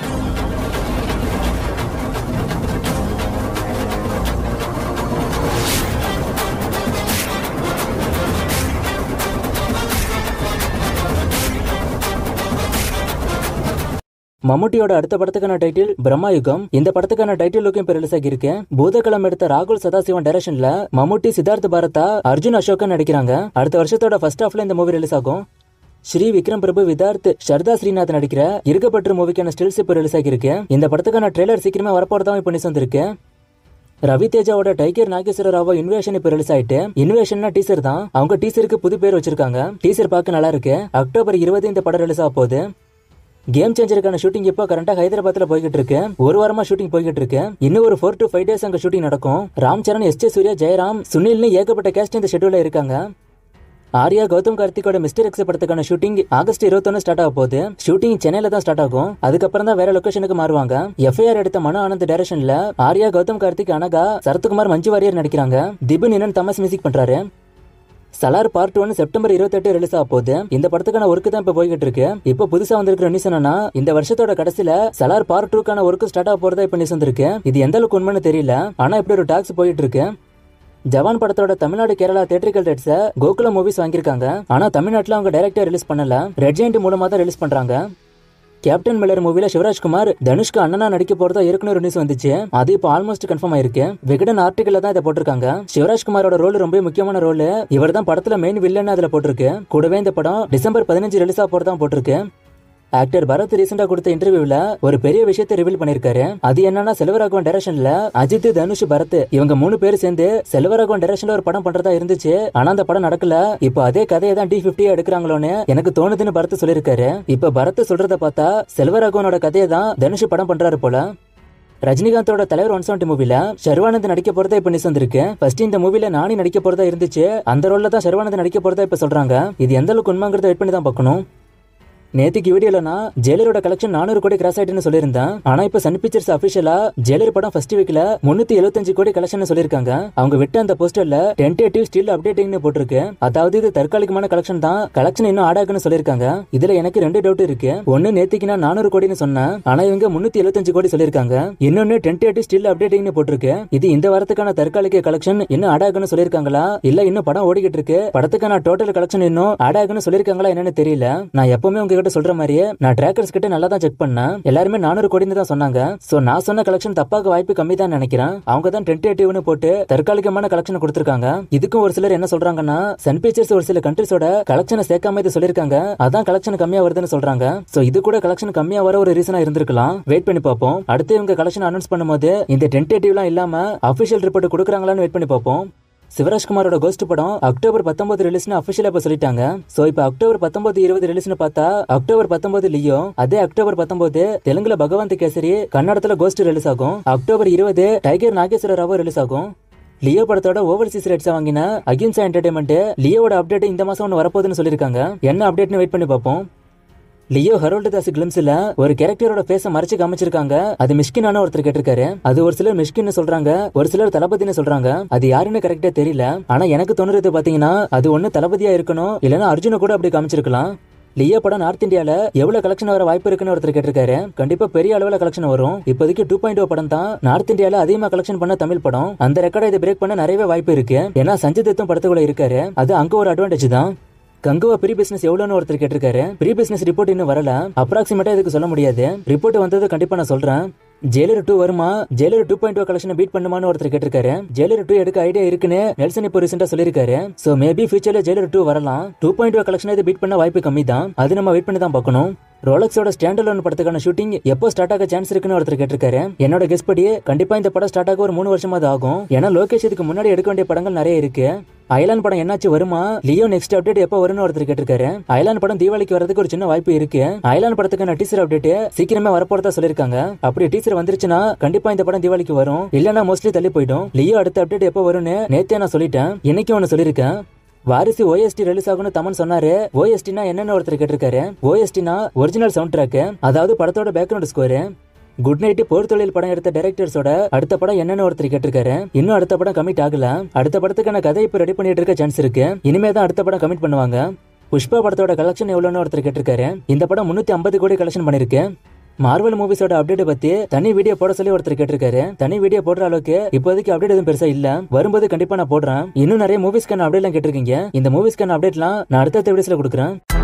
மம்முட்டியோட அடுத்த படத்துக்கான டைட்டில் பிரம்மாயுகம் இந்த படத்துக்கான டைட்டில் லுக்கும் இப்ப ரிலீஸ் ஆகியிருக்கு பூதகளம் எடுத்த ராகுல் சதாசிவன் டைரக்ஷன்ல மம்முட்டி சித்தார்த் பாரதா அர்ஜுன் அசோகன் நடிக்கிறாங்க அடுத்த வருஷத்தோட ஃபர்ஸ்ட் ஹாஃப்ல இந்த மூவி ரிலீஸ் ஆகும் ஸ்ரீ விக்ரம் பிரபு விதார்த் ஷர்தா ஸ்ரீநாத் நடிக்கிற இருக்கப்பற்று மூவிக்கான ஸ்டில்ஸ் இப்போ ரிலீஸ் ஆகியிருக்கு இந்த படத்துக்கான ட்ரெய்லர் சீக்கிரமே வரப்போறதா இப்போ நியூஸ் வந்திருக்கு ரவி தேஜாவோட டைகர் நாகேஸ்வர ராவோ இன்வேஷன் இப்போ ரிலீஸ் ஆயிட்டு இன்வேஷன்னா டீசர் தான் அவங்க டீசருக்கு புது பேர் வச்சிருக்காங்க டீசர் பார்க்க நல்லா இருக்கு அக்டோபர் இருபது இந்த படம் ரிலீஸ் ஆக போகுது கேம் சேஞ்சருக்கான ஷூட்டிங் இப்போ கரண்டா ஹைதராபாத்ல போய்கிட்டு இருக்கு ஒரு வாரமா ஷூட்டிங் போய்கிட்டு இருக்கு இன்னும் ஒரு ஃபோர் டு ஃபைவ் டேஸ் அங்க ஷூட்டிங் நடக்கும் ராம் சரண் எஸ் ஜே சூர்யா ஜெயராம் சுனில்னு ஏகப்பட்ட கேஸ்ட் இந்த ஷெட்யூல்ல இருக்காங்க ஆர்யா கௌதம் கார்த்திகோட மிஸ்டர் எக்ஸ் படத்துக்கான ஷூட்டிங் ஆகஸ்ட் இருபத்தொன்னு ஸ்டார்ட் ஆக போகுது ஷூட்டிங் சென்னையில தான் ஸ்டார்ட் ஆகும் அதுக்கப்புறம் தான் வேற லொகேஷனுக்கு மாறுவாங்க எஃப்ஐஆர் எடுத்த மனோ ஆனந்த் டைரக்ஷன்ல ஆர்யா கௌதம் கார்த்திக் அனகா சரத்குமார் மஞ்சு வாரியர் நடிக்கிறாங்க திபு நினன் தமஸ் மியூசிக் பண்றாரு சலார் பார்ட் ஒன் செப்டம்பர் இருபத்தெட்டு ரிலீஸ் ஆக போகுது இந்த படத்துக்கான ஒர்க் தான் இப்ப போய்கிட்டு இருக்கு இப்போ புதுசா வந்திருக்கிற நியூஸ் என்னன்னா இந்த வருஷத்தோட கடைசியில சலார் பார்ட் டூக்கான ஒர்க் ஸ்டார்ட் ஆக போறதா இப்ப நியூஸ் வந்திருக்கு இது எந்த அளவுக்கு உண்மைன்னு தெரியல ஆனா இப்படி ஒரு டாக்ஸ் போயிட்டு இருக்கு ஜவான் படத்தோட Tamil Nadu Kerala theatrical rights Gokulam movies வாங்கியிருக்காங்க ஆனா தமிழ்நாட்டுல அவங்க டைரக்டா ரிலீஸ் பண்ணல ரெட் ஜெயண்ட் மூலமா தான் ரிலீஸ் பண்றாங்க கேப்டன் மில்லர் மூவில சிவராஜ்குமார் தனுஷ்க்கு அண்ணனா நடிக்க போறதா ஏற்கனவே ஒரு நியூஸ் வந்துச்சு அது இப்போ ஆல்மோஸ்ட் கன்ஃபார்ம் ஆயிருக்கு விகடன் ஆர்டிகல்ல தான் இதை போட்டிருக்காங்க சிவராஜ்குமாரோட ரோல் ரொம்ப முக்கியமான ரோல் இவர் தான் படத்துல மெயின் வில்லன் அதுல போட்டிருக்கு கூடவே இந்த படம் டிசம்பர் பதினஞ்சு ரிலீஸ் ஆக போறதா போட்டிருக்கு ஆக்டர் பரத் ரீசெண்டா கொடுத்த இன்டர்வியூல ஒரு பெரிய விஷயத்தை ரிவீல் பண்ணிருக்காரு அது என்னன்னா செல்வராகவன் டைரக்ஷன்ல அஜித் தனுஷ் பரத் இவங்க மூணு பேர் சேர்ந்து செல்வராகவன் டைரக்ஷன்ல ஒரு படம் பண்றதா இருந்துச்சு ஆனா அந்த படம் நடக்கல இப்போ அதே கதையை தான் டி பிப்டி எடுக்கிறாங்களோன்னு எனக்கு தோணுதுன்னு பரத் சொல்லியிருக்காரு இப்ப பரத் சொல்றத பார்த்தா செல்வராகவனோட கதையை தான் தனுஷ் படம் பண்றாரு போல ரஜினிகாந்தோட தலைவர் ஒன் செவன்டி மூவில ஷர்வானந்த் நடிக்க போறதா இப்ப நியூஸ் வந்திருக்கு ஃபர்ஸ்ட் இந்த மூவில நானி நடிக்க போறதா இருந்துச்சு அந்த ரோல்ல தான் ஷர்வானந்த் நடிக்க போறதா இப்ப சொல்றாங்க இது எந்த அளவுக்கு உண்மைங்கிறத வெயிட் பண்ணி தான் பார்க்கணும் நேத்துக்கு வீடியோல நான் ஜெயிலரோட கலெக்ஷன் நானூறு கோடி கிராஸ் ஆயிட்டுன்னு சொல்லியிருந்தேன் ஆனா இப்ப சன் பிக்சர்ஸ் அபிஷியலா ஜெயிலர் படம் ஃபர்ஸ்ட் வீக்ல முன்னூத்தி எழுபத்தஞ்சு கோடி கலெக்ஷன் சொல்லியிருக்காங்க அவங்க விட்ட அந்த போஸ்டர்ல டென்டேட்டிவ் ஸ்டில் அப்டேட்டிங்னு போட்டிருக்கு அதாவது இது தற்காலிகமான கலெக்ஷன் தான் கலெக்ஷன் இன்னும் ஆட் ஆகுன்னு சொல்லியிருக்காங்க இதுல எனக்கு ரெண்டு டவுட் இருக்கு ஒன்னு நேத்துக்கு நான் நானூறு கோடின்னு சொன்னேன் ஆனா இவங்க முன்னூத்தி எழுபத்தஞ்சு கோடி சொல்லியிருக்காங்க இன்னொன்னு டென்டேட்டிவ் ஸ்டில் அப்டேட்டிங்னு போட்டிருக்கு இது இந்த வாரத்துக்கான தற்காலிக கலெக்ஷன் இன்னும் ஆட் ஆகுன்னு சொல்லியிருக்காங்களா இல்ல இன்னும் படம் ஓடிக்கிட்டு இருக்கு படத்துக்கான டோட்டல் கலெக்ஷன் இன்னும் ஆட் ஆகுன்னு சொல்லியிருக்காங்களா என்னன்னு தெரியல நான் எப்பவுமே உங்ககிட்ட சொல்ற மாதிரியே நான் ட்ராக்கர்ஸ் கிட்ட நல்லா தான் செக் பண்ணேன் எல்லாருமே நானூறு கோடின்னு தான் சொன்னாங்க சோ நான் சொன்ன கலெக்ஷன் தப்பாக வாய்ப்பு கம்மி தான் நினைக்கிறேன் அவங்க தான் டென்டேட்டிவ்னு போட்டு தற்காலிகமான கலெக்ஷன் கொடுத்திருக்காங்க இதுக்கும் ஒரு சிலர் என்ன சொல்றாங்கன்னா சன் பிக்சர்ஸ் ஒரு சில கண்ட்ரிஸோட கலெக்ஷனை சேர்க்காம இது சொல்லிருக்காங்க அதான் கலெக்ஷன் கம்மியா வருதுன்னு சொல்றாங்க சோ இது கூட கலெக்ஷன் கம்மியா வர ஒரு ரீசனா இருந்திருக்கலாம் வெயிட் பண்ணி பார்ப்போம் அடுத்து இவங்க கலெக்ஷன் அனௌன்ஸ் பண்ணும்போது இந்த டென்டேட்டிவ்லாம் இல்லாம அபிஷியல் ரிப்போர்ட் கொடுக்குறாங்களான்னு வெயிட் பண்ணி பார்ப்போம் சிவராஜ்குமாரோட கோஸ்ட் படம் அக்டோபர் பத்தொன்பது ரிலீஸ்னு அபிஷியலா இப்ப சொல்லிட்டாங்க சோ இப்ப அக்டோபர் பத்தொன்பது இருபது ரிலீஸ்னு பார்த்தா அக்டோபர் பத்தொன்பது லியோ அதே அக்டோபர் பத்தொன்பது தெலுங்குல பகவந்த் கேசரி கன்னடத்துல கோஸ்ட் ரிலீஸ் ஆகும் அக்டோபர் இருபது டைகர் நாகேஸ்வர ராவோ ரிலீஸ் ஆகும் லியோ படத்தோட ஓவர்சீஸ் ரைட்ஸ் வாங்கின அகிம்சா என்டர்டைன்மெண்ட் லியோட அப்டேட் இந்த மாசம் ஒன்று வரப்போகுதுன்னு சொல்லியிருக்காங்க என்ன அப்டேட்னு வெயிட் பண்ணி பார்ப்போம் லியோ ஹரோல்டு தாஸ் கிளிம்ஸ்ல ஒரு கேரக்டரோட ஃபேஸ மறைச்சு காமிச்சிருக்காங்க அது மிஷ்கினான ஒருத்தர் கேட்டிருக்காரு அது ஒரு சிலர் மிஷ்கின்னு சொல்றாங்க ஒரு சிலர் தளபதினு சொல்றாங்க அது யாருன்னு கரெக்டா தெரியல ஆனா எனக்கு தோணுறது பாத்தீங்கன்னா அது ஒண்ணு தளபதியா இருக்கணும் இல்லனா அர்ஜுன கூட அப்படி காமிச்சிருக்கலாம் லியோ படம் நார்த் இந்தியால எவ்வளவு கலெக்ஷன் வர வாய்ப்பு இருக்குன்னு ஒருத்தர் கேட்டிருக்காரு கண்டிப்பா பெரிய அளவுல கலெக்ஷன் வரும் இப்போதைக்கு டூ பாயிண்ட் படம் தான் நார்த் இந்தியால அதிகமா கலெக்ஷன் பண்ண தமிழ் படம் அந்த ரெக்கார்டை இது பிரேக் பண்ண நிறையவே வாய்ப்பு இருக்கு ஏன்னா சஞ்சய் தத்தும் படத்துக்குள்ள இருக்காரு அது அங்க ஒரு அட்வான்டேஜ் தான் கங்குவா ப்ரீ பிசினஸ் எவ்வளவுன்னு ஒருத்தர் கேட்டிருக்காரு ப்ரீ பிசினஸ் ரிப்போர்ட் இன்னும் வரல அப்ராக்சிமேட்டா இதுக்கு சொல்ல முடியாது ரிப்போர்ட் வந்தது கண்டிப்பா நான் சொல்றேன் ஜெயிலர் டூ வருமா Jailer two point two collection beat பண்ணுமான்னு ஒருத்தர் கேட்டிருக்காரு ஜெயிலர் டூ எடுக்க ஐடியா இருக்குன்னு நெல்சன் இப்போ ரீசெண்டா சொல்லியிருக்காரு சோ மேபி ஃபியூச்சர்ல ஜெயிலர் டூ வரலாம் டூ பாயிண்ட் டூ கலெக்ஷன் இது பீட் பண்ண வாய்ப்பு கம்மி தான் அது நம்ம வெயிட் பண்ணி தான் பார்க்கணும் ரோலக்ஸோட ஸ்டாண்டர்ட் லோன் படத்துக்கான ஷூட்டிங் எப்போ ஸ்டார்ட் ஆக சான்ஸ் இருக்குன்னு ஒருத்தர் கேட்டிருக்காரு என்னோட கெஸ் படி கண்டிப்பா இந்த படம் ஸ்டார்ட் ஆக ஒரு மூணு வருஷமாவது ஆகும் ஏன்னா லோகேஷ் இதுக்கு முன்னாடி எடுக்க வேண்டிய படங்கள் நிறைய இருக்கு அயலான் படம் என்னாச்சு வருமா லியோ நெக்ஸ்ட் அப்டேட் எப்போ வரும்னு ஒருத்தர் கேட்டிருக்காரு அயலான் படம் தீபாவளிக்கு வரதுக்கு ஒரு சின்ன வாய்ப்பு இருக்கு அயலான் படத்துக்கான டீசர் அப்டேட் சீக்கிரமே வரப்போறதா சொல்லிருக்காங்க அப்படி டீசர் வந்துருச்சுன்னா கண்டிப்பா இந்த படம் தீபாவளிக்கு வரும் இல்லனா மோஸ்ட்லி தள்ளி போயிடும் லியோ அடுத்த அப்டேட் எப்போ வரும்னு நேத்தே நான் சொல்லிட்டேன் இன்னைக்கு ஒன்னு சொல்லியிருக்கேன் வாரிசு ஓஎஸ்டி ரிலீஸ் ஆகும்னு தமன் சொன்னாரு ஓஎஸ்டினா என்னன்னு ஒருத்தர் கேட்டிருக்காரு ஓஎஸ்டினா ஒரிஜினல் சவுண்ட் ட்ராக் அதாவது படத்தோட background score good night Por Thozhil படம் எடுத்த டைரக்டர்ஸோட அடுத்த படம் என்னன்னு ஒருத்தர் கேட்டிருக்காரு இன்னும் அடுத்த படம் கமிட் ஆகல அடுத்த படத்துக்கான கதை இப்ப ரெடி பண்ணிட்டு இருக்க சான்ஸ் இருக்கு இனிமே தான் அடுத்த படம் கமிட் பண்ணுவாங்க புஷ்பா படத்தோட கலெக்ஷன் எவ்வளவுன்னு ஒருத்தர் கேட்டிருக்காரு இந்த படம் முன்னூத்தி ஐம்பது கோடி கலெக்ஷன் பண்ணிருக்கு மார்வல் மூவிஸோட அப்டேட் பத்தி தனி வீடியோ போட சொல்லி ஒருத்தர் கேட்டிருக்காரு தனி வீடியோ போடுற அளவுக்கு இப்போதைக்கு அப்டேட் எதுவும் பெருசா இல்ல வரும்போது கண்டிப்பா நான் போடுறேன் இன்னும் நிறைய மூவிஸ்க்கான அப்டேட்லாம் கேட்டிருக்கீங்க இந்த மூவிஸ்க்கான அப்டேட்லாம் நான் அடுத்த வீடியோஸ்ல கொடுக்குறேன்